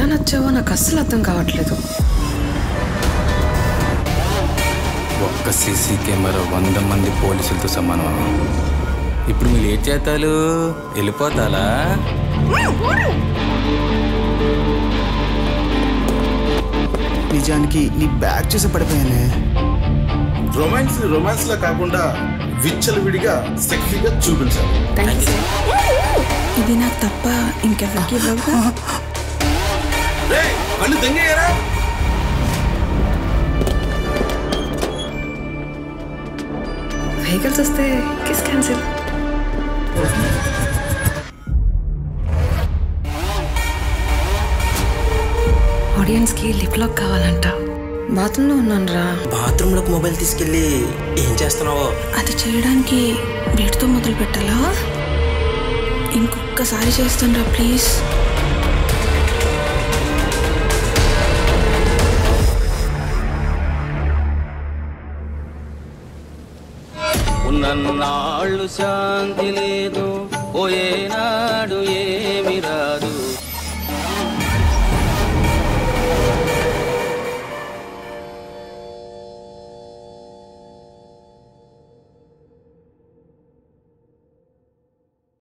ఎలా నచ్చావో నాకు అస్సలు అర్థం కావట్లేదు ఒక్క సీసీ కెమెరా వంద మంది పోలీసులతో సమానం అన్న. ఇప్పుడు మీరు ఏం చేస్తాలు వెళ్ళిపోతాలా నిజానికి నీ బ్యాగ్ చూసి పడిపోయానే రొమాన్స్ రొమాన్స్ లా కాకుండా విచ్చలవిడిగా సెక్సీగా చూపించాలి థ్యాంక్ యూ ఇది నాకు తప్ప ఇంకెవరికి ఇవ్వగా రేయ్, కళ్ళు దెంగయ్యారా వెహికల్స్ వస్తే కిస్ క్యాన్సిల్ ఆడియన్స్కి లిప్ లాక్ కావాలంట బాత్రూంలో ఉన్నాను రా బాత్రూంలోకి మొబైల్ తీసుకెళ్ళి ఏం చేస్తున్నావో అది చేయడానికి వీటితో మొదలు పెట్టాలా ఇంకొకసారి చేస్తాను రా ప్లీజ్ ఉన్నన్నాళ్ళు శాంతి లేదు పోయేనా